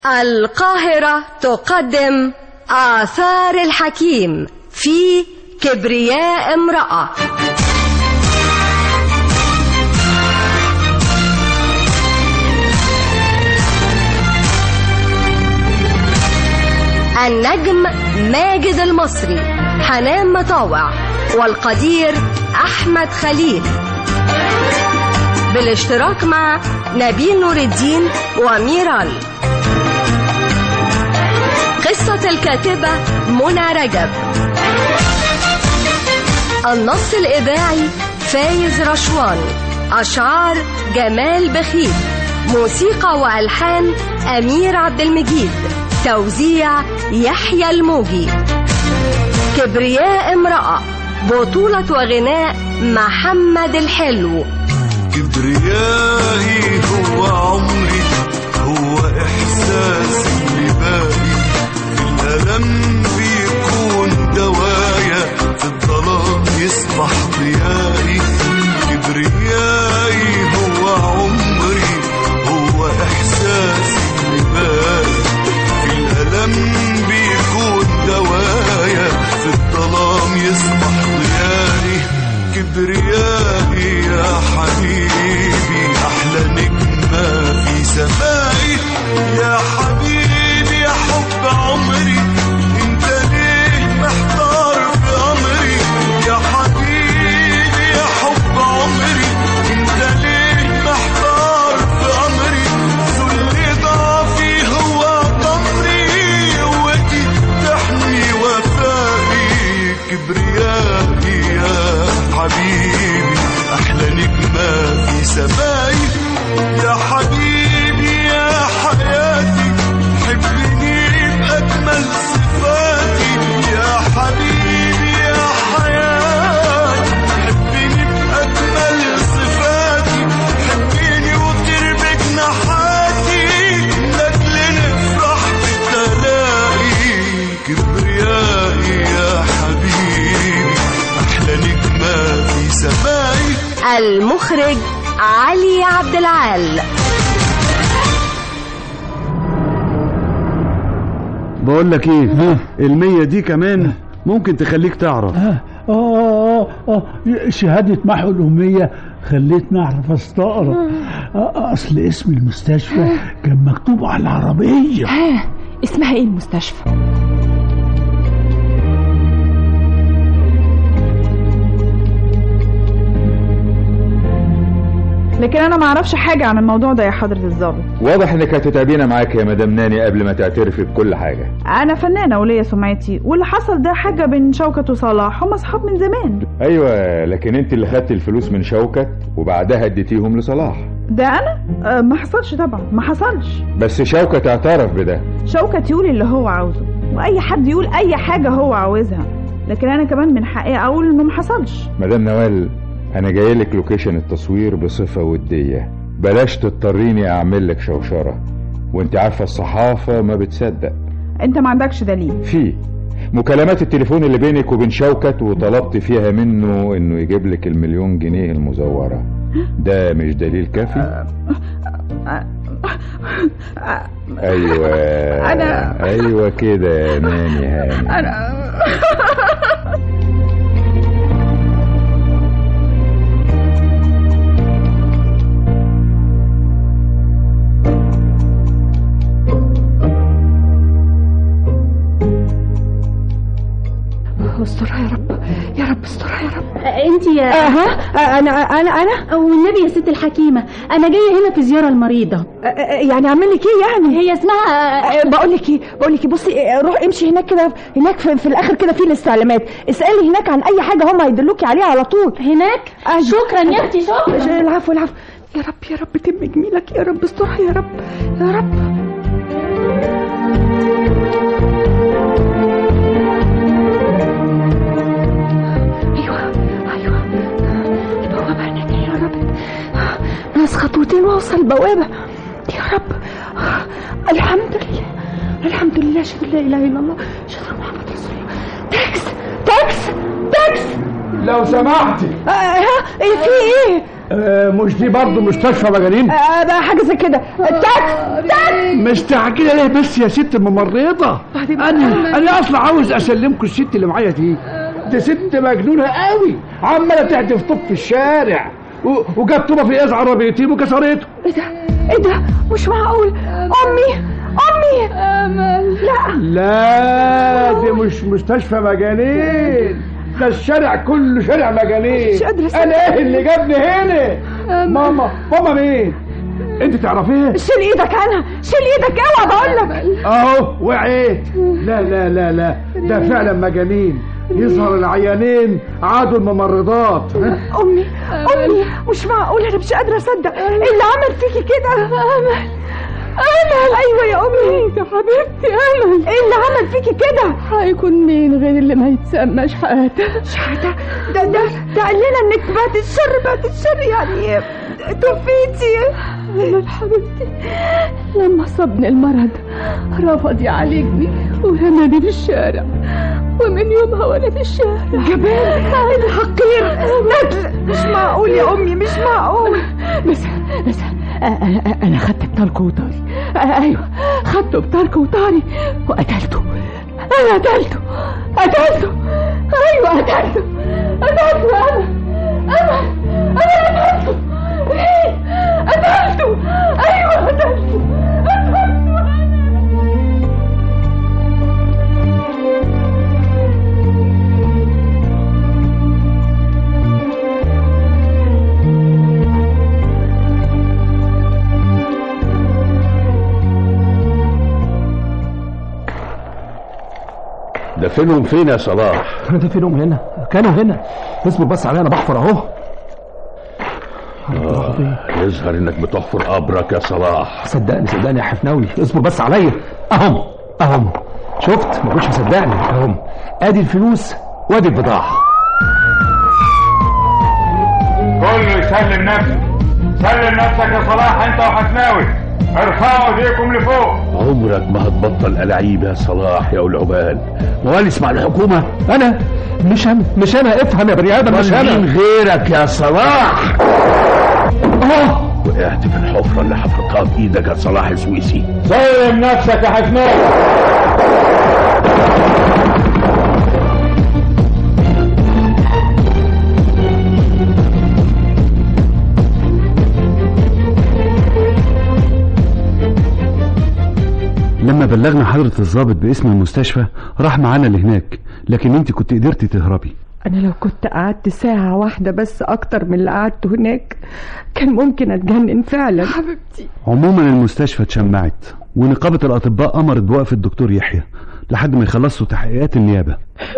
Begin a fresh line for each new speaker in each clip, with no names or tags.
القاهرة تقدم آثار الحكيم في كبرياء امرأة النجم ماجد المصري حنان مطاوع والقدير أحمد خليل بالاشتراك مع نبيل نور الدين وميرال قصة الكاتبة منى رجب النص الإذاعي فايز رشوان أشعار جمال بخيت موسيقى وألحان أمير عبد المجيد توزيع يحيى الموجي كبرياء امرأة بطولة وغناء محمد الحلو
كبريائي هو عمري هو إحساسي اللي باقي في الألم بيكون دوايا في الظلام يصبح ضيائي كبريائي هو عمري هو إحساسي اللي باقي في الألم بيكون دوايا في الظلام يصبح ضيائي كبريائي يا حبيبي أحلى نجمة في سمائي يا حبيبي يا حب عمري انت ليه محتار في أمري يا حبيبي يا حب عمري انت ليه محتار في أمري ذل ضعفي هو ضمري قوتي تحمي وفائي كبريائي يا حبيبي أحلى نجمة في سمائي يا حبيبي يا حياتي حبني بأجمل صفاتي يا حبيبي يا حياتي حبني بأجمل صفاتي حبني وطير بجناحاتي لأجل نفرح بالتلاقي كبريائي يا حبيبي أحلى نجمة في سمائي
المخرج علي عبد العال
بقول لك ايه المية دي كمان ممكن تخليك تعرف
آه آه آه شهادة محو الأمية خليتني أعرف أستقرأ آه أصل اسم المستشفى كان مكتوب على العربية
ها اسمها ايه المستشفى لكن انا ما اعرفش حاجه عن الموضوع ده يا حضره الضابط
واضح انك هتتعبينا معاك يا مدام ناني قبل ما تعترفي بكل حاجه
انا فنانه وليا سمعتي واللي حصل ده حاجه بين شوكت وصلاح هما اصحاب من زمان
ايوه لكن انت اللي خدت الفلوس من شوكت وبعدها اديتيهم لصلاح
ده انا أه ما حصلش طبعا ما حصلش
بس شوكت اعترف بده
شوكت يقول اللي هو عاوزه واي حد يقول اي حاجه هو عاوزها لكن انا كمان من حقي اقول انه ما حصلش
مدام نوال انا جاي لك لوكيشن التصوير بصفه وديه بلاش تضطريني اعمل لك شوشره وانت عارفه الصحافه ما بتصدق
انت ما عندكش دليل
في مكالمات التليفون اللي بينك وبين شوكت وطلبت فيها منه انه يجيب لك المليون جنيه المزوره ده مش دليل كافي ايوه
أنا-
ايوه كده يا ناني هاني
انا استرها يا رب يا رب استرها يا رب
انت يا
اها انا انا انا
والنبي يا ست الحكيمه انا جايه هنا في زياره المريضه
يعني اعمل لك ايه يعني
هي اسمها
بقول لك ايه بقول لك بصي آه، روح امشي هناك كده هناك في, في الاخر كده في الاستعلامات اسالي هناك عن اي حاجه هم هيدلوكي عليها على طول
هناك
أيوة.
شكرا يا اختي شكرا
العفو العفو يا رب يا رب تم جميلك يا رب استرها يا رب يا رب ايوه ايوه البوابه هناك يا رب ناس خطوتين واوصل البوابه يا رب الحمد لله الحمد لله اشهد لا اله الا الله اشهد ان محمد رسول الله تاكس تاكس تاكس
لو سمحتي
آه ها ايه في ايه
آه مش دي برضه مستشفى مجانين
آه ده حاجه زي كده تاك تاك
مستعجله ليه بس يا ست ممرضه انا انا اصلا عاوز اسلمكم الست اللي معايا دي دي ست مجنونه قوي عماله تحدف طوب في الشارع و- وجت طوبه في ازع عربيتين وكسرته
ايه ده ايه ده مش معقول امي امي امل لا
لا دي مش مستشفى مجانين ده الشارع كله شارع مجانين
مش قادرة أصدق.
انا ايه اللي جابني هنا ماما ماما مين انت تعرفيه
شيل ايدك عنها شيل ايدك اوعى بقول لك
اهو وعيت لا لا لا لا ده فعلا مجانين يظهر العيانين عادوا الممرضات ها؟
امي امي مش معقول انا مش قادره اصدق ايه اللي عمل فيكي كده امل امل ايوه يا امي يا حبيبتي امل ايه اللي عمل فيكي كده
هيكون مين غير اللي ما يتسمى شحاتة
شحاتة ده ده ده قال لنا انك بعد الشر بعد الشر يعني توفيتي
أمل حبيبتي لما صابني المرض رفض يعالجني ورماني في الشارع ومن يومها وانا في الشارع
جبان الحقير ندل مش معقول يا امي مش معقول
بس بس أ- أ- أ- انا خدت بطارك وطاري أ- ايوه خدته بطارك وطاري وقتلته انا قتلته قتلته ايوه قتلته قتلته انا انا انا قتلته ليه قتلته ايوه قتلته قتلته انا
ده فينهم فين يا صلاح
ده فينهم هنا كانوا هنا اصبر بس عليا انا بحفر اهو
يظهر انك بتحفر قبرك يا صلاح
صدقني صدقني يا حفناوي اصبر بس عليا اهم اهم شفت ما كنتش مصدقني اهم ادي الفلوس وادي البضاعه
كله يسلم نفسه سلم نفسك يا صلاح انت وحسناوي ارفعوا ايديكم لفوق
عمرك ما هتبطل ألاعيب يا صلاح يا أولي العبال موالس مع الحكومة
انا مش انا مش انا افهم يا بني ادم مش
مين
انا
غيرك يا صلاح
اه
وقعت في الحفرة اللي حفرتها بإيدك يا صلاح السويسي
سلم نفسك يا حسناوي
لما بلغنا حضرة الضابط باسم المستشفى راح معانا لهناك لكن انت كنت قدرتي تهربي
انا لو كنت قعدت ساعة واحدة بس اكتر من اللي قعدته هناك كان ممكن اتجنن فعلا
حبيبتي
عموما المستشفى اتشمعت ونقابة الأطباء أمرت بوقف الدكتور يحيى لحد ما يخلصوا تحقيقات النيابة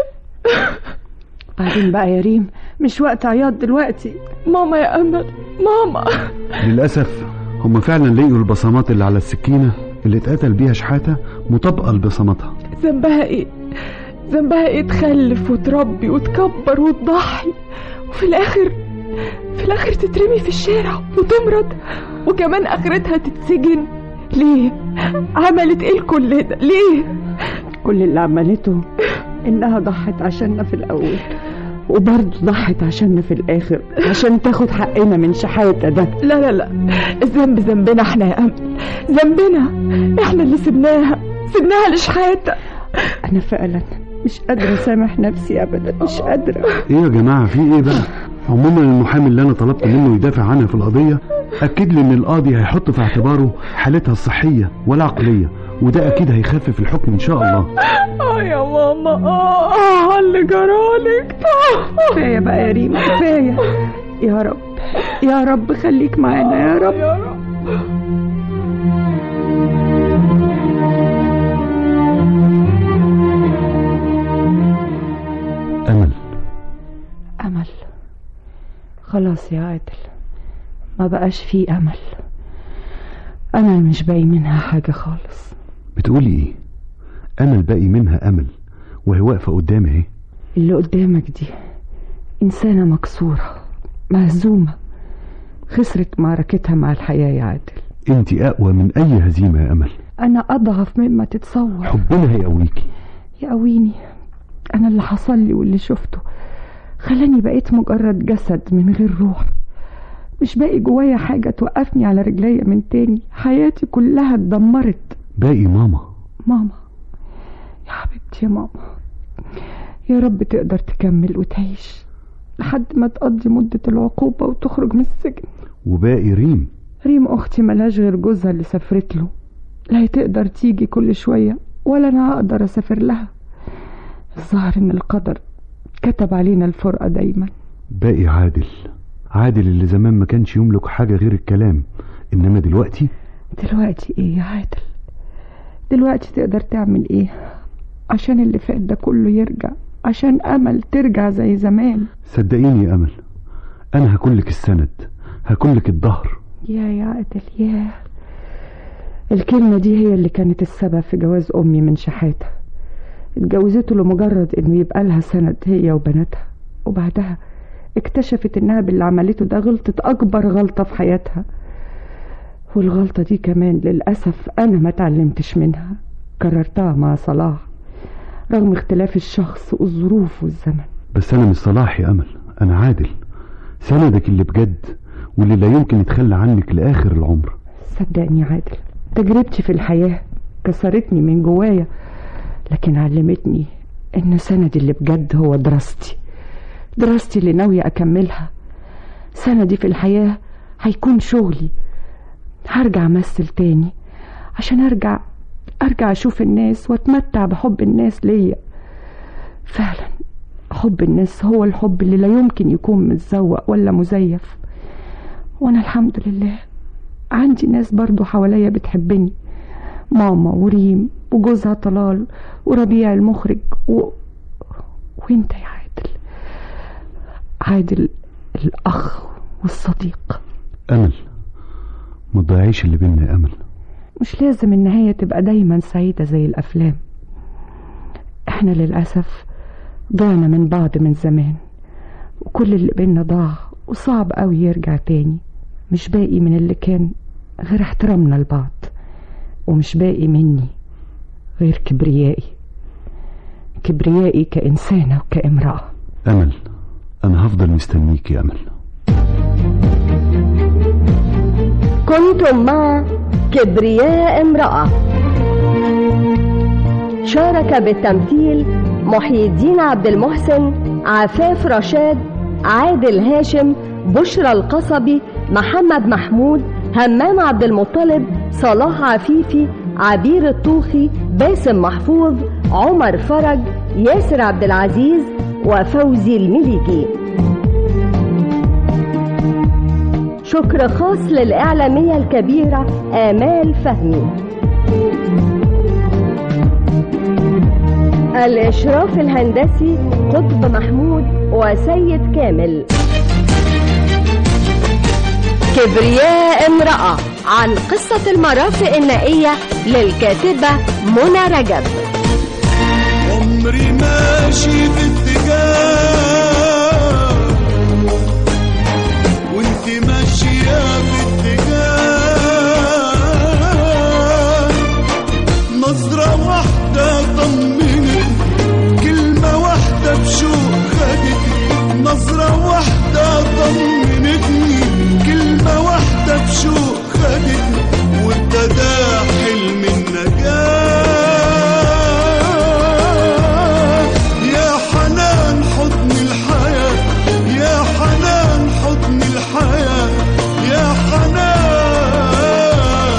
بعدين بقى يا ريم مش وقت عياط دلوقتي
ماما يا امل ماما
للأسف هم فعلا لقوا البصمات اللي على السكينة اللي اتقتل بيها شحاتة مطابقة لبصماتها
ذنبها ايه ذنبها ايه تخلف وتربي وتكبر وتضحي وفي الاخر في الاخر تترمي في الشارع وتمرض وكمان اخرتها تتسجن ليه عملت ايه لكل ده ليه
كل اللي عملته انها ضحت عشاننا في الاول وبرضه ضحت عشاننا في الاخر عشان تاخد حقنا من شحاتة ده
لا لا لا الذنب ذنبنا احنا يا امل ذنبنا احنا اللي سبناها سبناها لشحاتة
انا فعلا مش قادرة اسامح نفسي ابدا مش قادرة
ايه يا جماعة في ايه بقى عموما المحامي اللي انا طلبت منه يدافع عنها في القضية اكد لي ان القاضي هيحط في اعتباره حالتها الصحية والعقلية وده اكيد هيخفف الحكم ان شاء الله
اه يا ماما اه اه اللي جرالك
كفاية بقى يا ريم كفاية يا رب يا رب خليك معانا يا رب
يا رب
امل
امل خلاص يا عادل ما بقاش فيه امل انا مش باقي منها حاجة خالص
بتقولي ايه امل باقي منها امل وهي واقفة قدامي اهي
اللي قدامك دي إنسانة مكسورة مهزومة خسرت معركتها مع الحياة يا عادل
انت اقوى من اي هزيمة يا امل
أنا أضعف مما تتصور
حبنا هيقويكي
يقويني أنا اللي حصل لي واللي شفته خلاني بقيت مجرد جسد من غير روح مش باقي جوايا حاجة توقفني على رجليا من تاني حياتي كلها اتدمرت
باقي ماما
ماما يا حبيبتي يا ماما يا رب تقدر تكمل وتعيش لحد ما تقضي مدة العقوبة وتخرج من السجن
وباقي ريم
ريم أختي ملهاش غير جوزها اللي سافرت له لا هي تقدر تيجي كل شوية ولا أنا هقدر أسافر لها الظاهر إن القدر كتب علينا الفرقة دايما
باقي عادل عادل اللي زمان ما كانش يملك حاجة غير الكلام إنما دلوقتي
دلوقتي إيه يا عادل دلوقتي تقدر تعمل إيه عشان اللي فات ده كله يرجع عشان أمل ترجع زي زمان
صدقيني يا أمل أنا هكون لك السند هكون لك الظهر
يا يا عادل يا الكلمة دي هي اللي كانت السبب في جواز أمي من شحاتة اتجوزته لمجرد إنه يبقى لها سند هي وبناتها وبعدها اكتشفت إنها باللي عملته ده غلطت أكبر غلطة في حياتها والغلطة دي كمان للأسف أنا ما تعلمتش منها كررتها مع صلاح رغم اختلاف الشخص والظروف والزمن
بس أنا مش صلاح يا أمل أنا عادل سندك اللي بجد واللي لا يمكن يتخلى عنك لآخر العمر
صدقني يا عادل تجربتي في الحياة كسرتني من جوايا لكن علمتني إن سندي اللي بجد هو دراستي دراستي اللي ناوية أكملها سندي في الحياة هيكون شغلي هرجع أمثل تاني عشان أرجع أرجع أشوف الناس وأتمتع بحب الناس ليا فعلا حب الناس هو الحب اللي لا يمكن يكون متزوق ولا مزيف وأنا الحمد لله عندي ناس برضو حواليا بتحبني ماما وريم وجوزها طلال وربيع المخرج و... وانت يا عادل عادل الأخ والصديق
أمل ما تضيعيش اللي بينا يا أمل
مش لازم النهاية تبقى دايما سعيدة زي الأفلام احنا للأسف ضعنا من بعض من زمان وكل اللي بينا ضاع وصعب قوي يرجع تاني مش باقي من اللي كان غير احترامنا لبعض ومش باقي مني غير كبريائي كبريائي كإنسانة وكامرأة
أمل أنا هفضل مستنيك يا أمل
كنتم مع كبرياء امرأة شارك بالتمثيل محي الدين عبد المحسن عفاف رشاد عادل هاشم بشرى القصبي محمد محمود همام عبد المطلب صلاح عفيفي عبير الطوخي باسم محفوظ عمر فرج ياسر عبد العزيز وفوزي المليكي شكر خاص للإعلامية الكبيرة آمال فهمي الإشراف الهندسي قطب محمود وسيد كامل كبرياء امرأة عن قصة المرافق النائية للكاتبة منى رجب
عمري ماشي باتجاه وانت ماشية باتجاه نظرة واحدة طمنت كلمة واحدة بشوق خدتني نظرة واحدة طمنتني كلمة واحدة بشوق خدتني وابتدى حلم النجاة يا حنان حضن الحياة يا حنان حضن الحياة يا حنان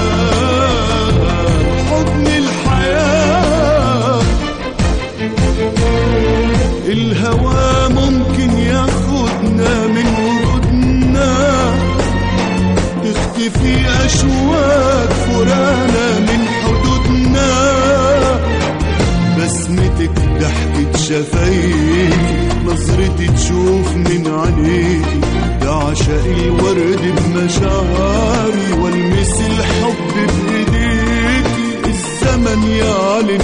حضن الحياة الهوى ممكن ياخدنا من وجودنا تختفي أشواك فرانا من حدودنا بسمتك ضحكة شفايفي نظرتي تشوف من عينيكي ده عشق الورد بمشاعري والمس الحب بايديكي الزمن يعلن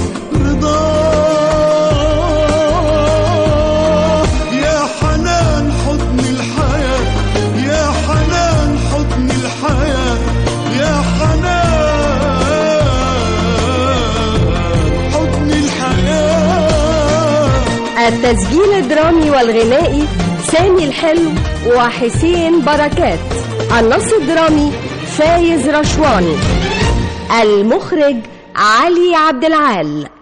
رضاه يا حنان حضن الحياة يا حنان حضن الحياة يا حنان حضن الحياة
التسجيل الدرامي والغنائي سامي الحلو وحسين بركات النص الدرامي فايز رشواني المخرج علي عبد العال